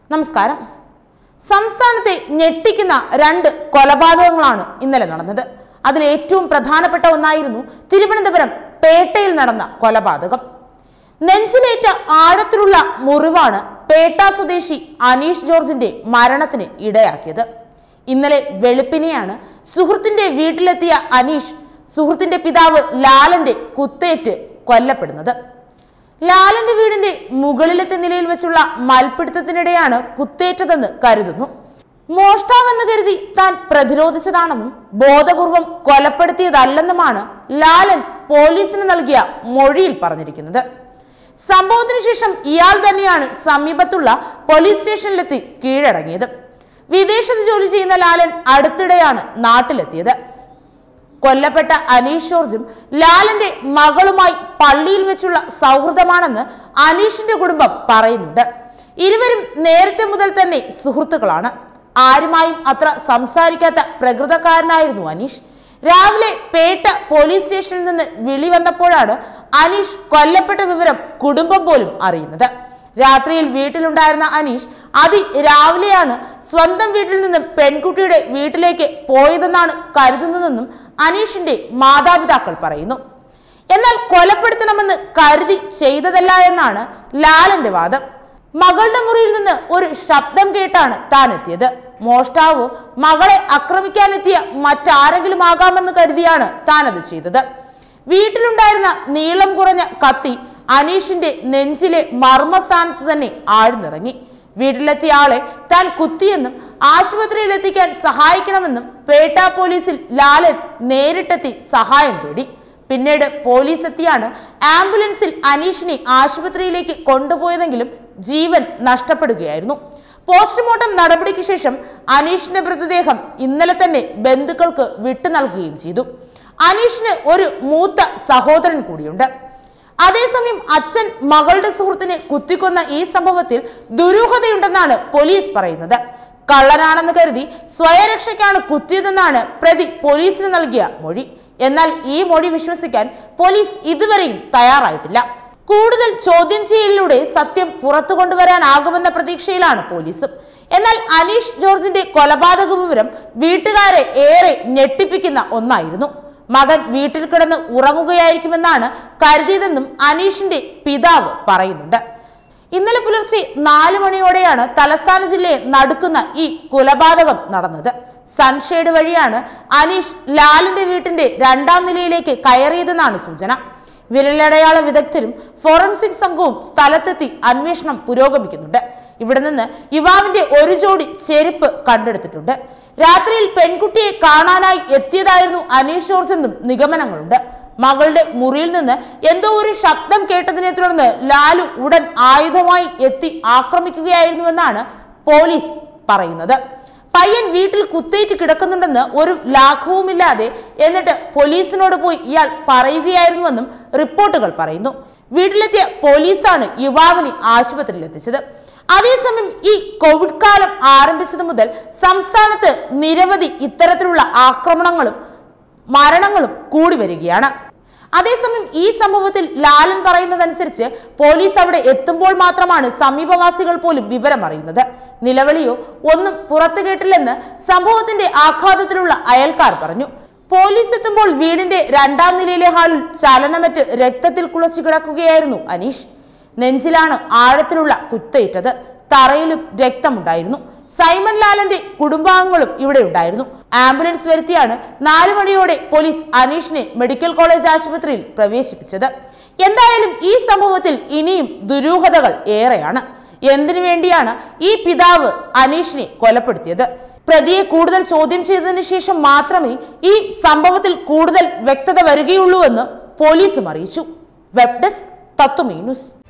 നമസ്കാരം സംസ്ഥാനത്തെ ഞെട്ടിക്കുന്ന രണ്ട് കൊലപാതകങ്ങളാണ് ഇന്നലെ നടന്നത് അതിൽ ഏറ്റവും പ്രധാനപ്പെട്ട ഒന്നായിരുന്നു തിരുവനന്തപുരം പേട്ടയിൽ നടന്ന കൊലപാതകം നെഞ്ചിലേറ്റ ആഴത്തിലുള്ള മുറിവാണ് പേട്ട സ്വദേശി അനീഷ് ജോർജിന്റെ മരണത്തിന് ഇടയാക്കിയത് ഇന്നലെ വെളുപ്പിനെയാണ് സുഹൃത്തിന്റെ വീട്ടിലെത്തിയ അനീഷ് സുഹൃത്തിന്റെ പിതാവ് ലാലന്റെ കുത്തേറ്റ് കൊല്ലപ്പെടുന്നത് ലാലന്റെ വീടിന്റെ മുകളിലത്തെ നിലയിൽ വെച്ചുള്ള മൽപിടുത്തത്തിനിടെയാണ് കുത്തേറ്റതെന്ന് കരുതുന്നു മോഷ്ടാവെന്ന് കരുതി താൻ പ്രതിരോധിച്ചതാണെന്നും ബോധപൂർവം കൊലപ്പെടുത്തിയതല്ലെന്നുമാണ് ലാലൻ പോലീസിന് നൽകിയ മൊഴിയിൽ പറഞ്ഞിരിക്കുന്നത് സംഭവത്തിനു ശേഷം ഇയാൾ തന്നെയാണ് സമീപത്തുള്ള പോലീസ് സ്റ്റേഷനിലെത്തി കീഴടങ്ങിയത് വിദേശത്ത് ജോലി ചെയ്യുന്ന ലാലൻ അടുത്തിടെയാണ് നാട്ടിലെത്തിയത് കൊല്ലപ്പെട്ട അനീഷ് ജോർജും ലാലന്റെ മകളുമായി പള്ളിയിൽ വെച്ചുള്ള സൗഹൃദമാണെന്ന് അനീഷിന്റെ കുടുംബം പറയുന്നുണ്ട് ഇരുവരും നേരത്തെ മുതൽ തന്നെ സുഹൃത്തുക്കളാണ് ആരുമായും അത്ര സംസാരിക്കാത്ത പ്രകൃതക്കാരനായിരുന്നു അനീഷ് രാവിലെ പേട്ട പോലീസ് സ്റ്റേഷനിൽ നിന്ന് വിളി വന്നപ്പോഴാണ് അനീഷ് കൊല്ലപ്പെട്ട വിവരം കുടുംബം പോലും അറിയുന്നത് രാത്രിയിൽ വീട്ടിലുണ്ടായിരുന്ന അനീഷ് അതി രാവിലെയാണ് സ്വന്തം വീട്ടിൽ നിന്നും പെൺകുട്ടിയുടെ വീട്ടിലേക്ക് പോയതെന്നാണ് കരുതുന്നതെന്നും അനീഷിന്റെ മാതാപിതാക്കൾ പറയുന്നു എന്നാൽ കൊലപ്പെടുത്തണമെന്ന് കരുതി ചെയ്തതല്ല എന്നാണ് ലാലന്റെ വാദം മകളുടെ മുറിയിൽ നിന്ന് ഒരു ശബ്ദം കേട്ടാണ് താൻ എത്തിയത് മോഷ്ടാവോ മകളെ ആക്രമിക്കാനെത്തിയ മറ്റാരെങ്കിലും ആകാമെന്ന് കരുതിയാണ് താൻ അത് ചെയ്തത് വീട്ടിലുണ്ടായിരുന്ന നീളം കുറഞ്ഞ കത്തി അനീഷിന്റെ നെഞ്ചിലെ മർമ്മസ്ഥാനത്ത് തന്നെ ആഴ്ന്നിറങ്ങി വീട്ടിലെത്തിയ ആളെ താൻ കുത്തിയെന്നും ആശുപത്രിയിൽ എത്തിക്കാൻ സഹായിക്കണമെന്നും പേട്ട പോലീസിൽ ലാലൻ നേരിട്ടെത്തി സഹായം തേടി പിന്നീട് പോലീസ് എത്തിയാണ് ആംബുലൻസിൽ അനീഷിനെ ആശുപത്രിയിലേക്ക് കൊണ്ടുപോയതെങ്കിലും ജീവൻ നഷ്ടപ്പെടുകയായിരുന്നു പോസ്റ്റ്മോർട്ടം നടപടിക്ക് ശേഷം അനീഷിന്റെ മൃതദേഹം ഇന്നലെ തന്നെ ബന്ധുക്കൾക്ക് വിട്ടു നൽകുകയും ചെയ്തു അനീഷിന് ഒരു മൂത്ത സഹോദരൻ കൂടിയുണ്ട് അതേസമയം അച്ഛൻ മകളുടെ സുഹൃത്തിനെ കുത്തിക്കൊന്ന ഈ സംഭവത്തിൽ ദുരൂഹതയുണ്ടെന്നാണ് പോലീസ് പറയുന്നത് കള്ളനാണെന്ന് കരുതി സ്വയരക്ഷയ്ക്കാണ് കുത്തിയതെന്നാണ് പ്രതി പോലീസിന് നൽകിയ മൊഴി എന്നാൽ ഈ മൊഴി വിശ്വസിക്കാൻ പോലീസ് ഇതുവരെയും തയ്യാറായിട്ടില്ല കൂടുതൽ ചോദ്യം ചെയ്യലിലൂടെ സത്യം പുറത്തു കൊണ്ടുവരാനാകുമെന്ന പ്രതീക്ഷയിലാണ് പോലീസും എന്നാൽ അനീഷ് ജോർജിന്റെ കൊലപാതക വിവരം വീട്ടുകാരെ ഏറെ ഞെട്ടിപ്പിക്കുന്ന ഒന്നായിരുന്നു മകൻ വീട്ടിൽ കിടന്ന് ഉറങ്ങുകയായിരിക്കുമെന്നാണ് കരുതിയതെന്നും അനീഷിന്റെ പിതാവ് പറയുന്നുണ്ട് ഇന്നലെ പുലർച്ചെ നാല് മണിയോടെയാണ് തലസ്ഥാന ജില്ലയെ നടുക്കുന്ന ഈ കൊലപാതകം നടന്നത് സൺഷെയ്ഡ് വഴിയാണ് അനീഷ് ലാലിന്റെ വീട്ടിന്റെ രണ്ടാം നിലയിലേക്ക് കയറിയതെന്നാണ് സൂചന വിരലടയാള വിദഗ്ധരും ഫോറൻസിക് സംഘവും സ്ഥലത്തെത്തി അന്വേഷണം പുരോഗമിക്കുന്നുണ്ട് ഇവിടെ നിന്ന് യുവാവിന്റെ ഒരു ജോഡി ചെരുപ്പ് കണ്ടെടുത്തിട്ടുണ്ട് രാത്രിയിൽ പെൺകുട്ടിയെ കാണാനായി എത്തിയതായിരുന്നു അനീഷ് ജോർജ് എന്നും നിഗമനങ്ങളുണ്ട് മകളുടെ മുറിയിൽ നിന്ന് എന്തോ ഒരു ശബ്ദം കേട്ടതിനെ തുടർന്ന് ലാലു ഉടൻ ആയുധമായി എത്തി ആക്രമിക്കുകയായിരുന്നുവെന്നാണ് പോലീസ് പറയുന്നത് പയ്യൻ വീട്ടിൽ കുത്തേറ്റ് കിടക്കുന്നുണ്ടെന്ന് ഒരു ലാഘവുമില്ലാതെ എന്നിട്ട് പോലീസിനോട് പോയി ഇയാൾ പറയുകയായിരുന്നുവെന്നും റിപ്പോർട്ടുകൾ പറയുന്നു വീട്ടിലെത്തിയ പോലീസാണ് യുവാവിനെ ആശുപത്രിയിൽ എത്തിച്ചത് അതേസമയം ഈ കോവിഡ് കാലം ആരംഭിച്ചത് മുതൽ സംസ്ഥാനത്ത് നിരവധി ഇത്തരത്തിലുള്ള ആക്രമണങ്ങളും മരണങ്ങളും കൂടി വരികയാണ് അതേസമയം ഈ സംഭവത്തിൽ ലാലൻ പറയുന്നതനുസരിച്ച് പോലീസ് അവിടെ എത്തുമ്പോൾ മാത്രമാണ് സമീപവാസികൾ പോലും വിവരം അറിയുന്നത് നിലവിളിയോ ഒന്നും പുറത്തു കേട്ടില്ലെന്ന് സംഭവത്തിന്റെ ആഘാതത്തിലുള്ള അയൽക്കാർ പറഞ്ഞു പോലീസ് എത്തുമ്പോൾ വീടിന്റെ രണ്ടാം നിലയിലെ ഹാളിൽ ചലനമറ്റ് രക്തത്തിൽ കുളച്ചു കിടക്കുകയായിരുന്നു അനീഷ് നെഞ്ചിലാണ് ആഴത്തിലുള്ള കുത്തേറ്റത് തറയിലും രക്തമുണ്ടായിരുന്നു സൈമൺ ലാലന്റെ കുടുംബാംഗങ്ങളും ഇവിടെ ഉണ്ടായിരുന്നു ആംബുലൻസ് വരുത്തിയാണ് നാലു മണിയോടെ പോലീസ് അനീഷിനെ മെഡിക്കൽ കോളേജ് ആശുപത്രിയിൽ പ്രവേശിപ്പിച്ചത് എന്തായാലും ഈ സംഭവത്തിൽ ഇനിയും ദുരൂഹതകൾ ഏറെയാണ് എന്തിനു വേണ്ടിയാണ് ഈ പിതാവ് അനീഷിനെ കൊലപ്പെടുത്തിയത് പ്രതിയെ കൂടുതൽ ചോദ്യം ചെയ്തതിനു ശേഷം മാത്രമേ ഈ സംഭവത്തിൽ കൂടുതൽ വ്യക്തത വരികയുള്ളൂ എന്ന് പോലീസും അറിയിച്ചു വെബ് ഡെസ്ക് തത്വമീ ന്യൂസ്